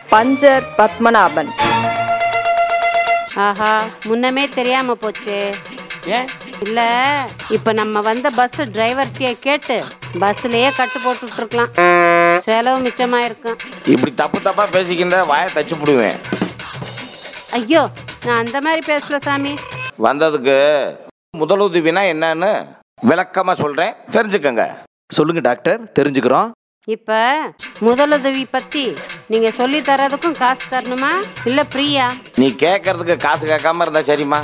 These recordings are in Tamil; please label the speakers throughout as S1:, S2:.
S1: பஞ்சர் பத்மநாபன்
S2: ஆஹா முன்னமே தெரியாம போச்சே
S3: ஏன்
S2: இல்ல இப்ப நம்ம வந்த பஸ் டிரைவர்கிட்டயே கேட்டு பஸ்லயே கட்டு போட்டுட்டு இருக்கலாம் செலவு மிச்சமாயிருக்கும்
S3: இப்படி தப்பு தப்பா பேசிக்கின்ற வாயை தச்சு போடுவேன்
S2: ஐயோ நான் அந்த மாதிரி பேசல சாமி
S3: வந்ததுக்கு முதலுதவினா என்னன்னு விளக்கமா சொல்றேன் தெரிஞ்சுக்கங்க
S4: சொல்லுங்க டாக்டர் தெரிஞ்சுக்கிறோம்
S2: இப்ப முதலுதவி பத்தி நீங்க சொல்லி தரதுக்கும் காசு தரணுமா இல்ல ஃப்ரீயா
S3: நீ கேட்கறதுக்கு காசு கேட்காம இருந்தா சரிம்மா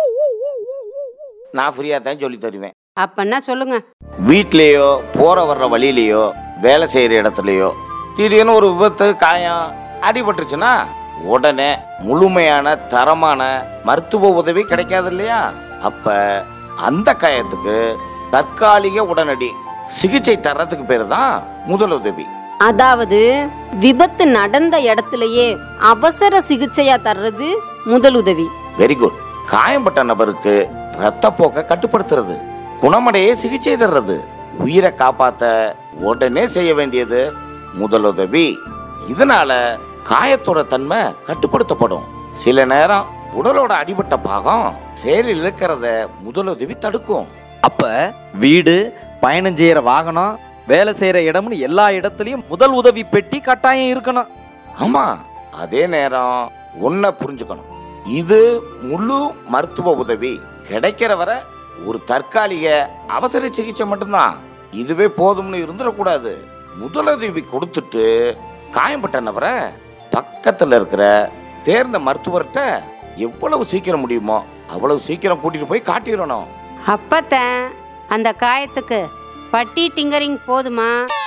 S3: நான் ஃப்ரீயா தான் சொல்லி தருவேன்
S2: அப்பன்னா சொல்லுங்க
S3: வீட்லேயோ போற வர்ற வழியிலையோ வேலை செய்யற இடத்துலயோ திடீர்னு ஒரு விபத்து காயம் அடிபட்டுருச்சுன்னா உடனே முழுமையான தரமான மருத்துவ உதவி கிடைக்காது இல்லையா அப்ப அந்த காயத்துக்கு தற்காலிக உடனடி சிகிச்சை தர்றதுக்கு பேர் தான் முதலுதவி
S5: அதாவது விபத்து நடந்த இடத்துலயே அவசர சிகிச்சையா தர்றது முதலுதவி
S3: வெரி குட் காயம்பட்ட நபருக்கு ரத்தப்போக்கை கட்டுப்படுத்துறது குணமடைய சிகிச்சை தர்றது உயிரை காப்பாத்த உடனே செய்ய வேண்டியது முதலுதவி இதனால காயத்தோட தன்மை கட்டுப்படுத்தப்படும் சில நேரம் உடலோட அடிபட்ட பாகம் செயலில் இழுக்கிறத முதலுதவி தடுக்கும்
S4: அப்ப வீடு பயணம் செய்யற வாகனம் வேலை செய்யற இடம்னு எல்லா இடத்துலயும் முதல் உதவி பெட்டி கட்டாயம் இருக்கணும்
S3: ஆமா அதே நேரம் ஒன்ன புரிஞ்சுக்கணும் இது முழு மருத்துவ உதவி கிடைக்கிற வரை ஒரு தற்காலிக அவசர சிகிச்சை மட்டும்தான் இதுவே போதும்னு இருந்துடக்கூடாது முதலுதவி கொடுத்துட்டு காயம்பட்ட நபரை பக்கத்துல இருக்கிற தேர்ந்த மருத்துவர்கிட்ட எவ்வளவு சீக்கிரம் முடியுமோ அவ்வளவு சீக்கிரம் கூட்டிட்டு போய் காட்டிடணும்
S2: அப்பத்தான் அந்த காயத்துக்கு பட்டி டிங்கரிங் போதுமா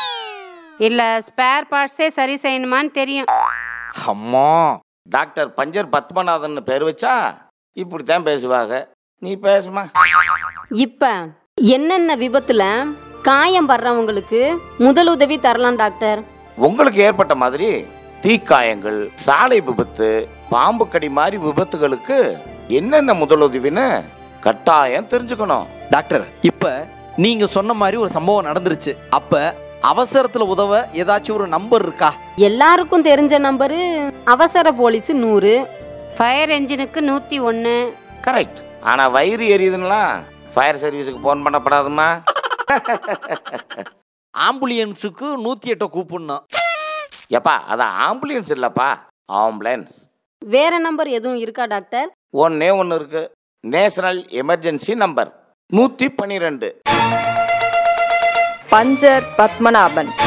S2: இல்ல ஸ்பேர் பார்ட்ஸே சரி செய்யணுமான்னு தெரியும்
S4: அம்மா
S3: டாக்டர் பஞ்சர் பத்மநாதன் பேர் வச்சா இப்படித்தான் பேசுவாங்க நீ பேசுமா
S5: இப்ப என்னென்ன விபத்துல காயம் வர்றவங்களுக்கு முதலுதவி தரலாம் டாக்டர்
S3: உங்களுக்கு ஏற்பட்ட மாதிரி தீக்காயங்கள் சாலை விபத்து பாம்பு கடி மாதிரி விபத்துகளுக்கு என்னென்ன முதலுதவின்னு கட்டாயம் தெரிஞ்சுக்கணும்
S4: டாக்டர் இப்ப நீங்க சொன்ன மாதிரி ஒரு சம்பவம் நடந்துருச்சு அப்ப அவசரத்துல உதவ ஏதாச்சும் ஒரு நம்பர் இருக்கா
S5: எல்லாருக்கும் தெரிஞ்ச நம்பரு அவசர போலீஸ் நூறு
S2: ஃபயர் என்ஜினுக்கு நூற்றி ஒன்று
S3: கரெக்ட் ஆனா வயிறு எரியுதுன்னா ஃபயர் சர்வீஸுக்கு ஃபோன் பண்ணப்படாதுமா
S4: ஆம்புலன்ஸுக்கு நூத்தி எட்டை கூப்பிடணும்
S3: எப்பா அது ஆம்புலன்ஸ் இல்லப்பா ஆம்புலன்ஸ்
S5: வேற நம்பர் எதுவும் இருக்கா டாக்டர்
S3: ஒன்னே ஒன்று இருக்கு நேஷனல் எமர்ஜென்சி நம்பர் நூற்றி பன்னிரெண்டு
S1: பஞ்சர் பத்மநாபன்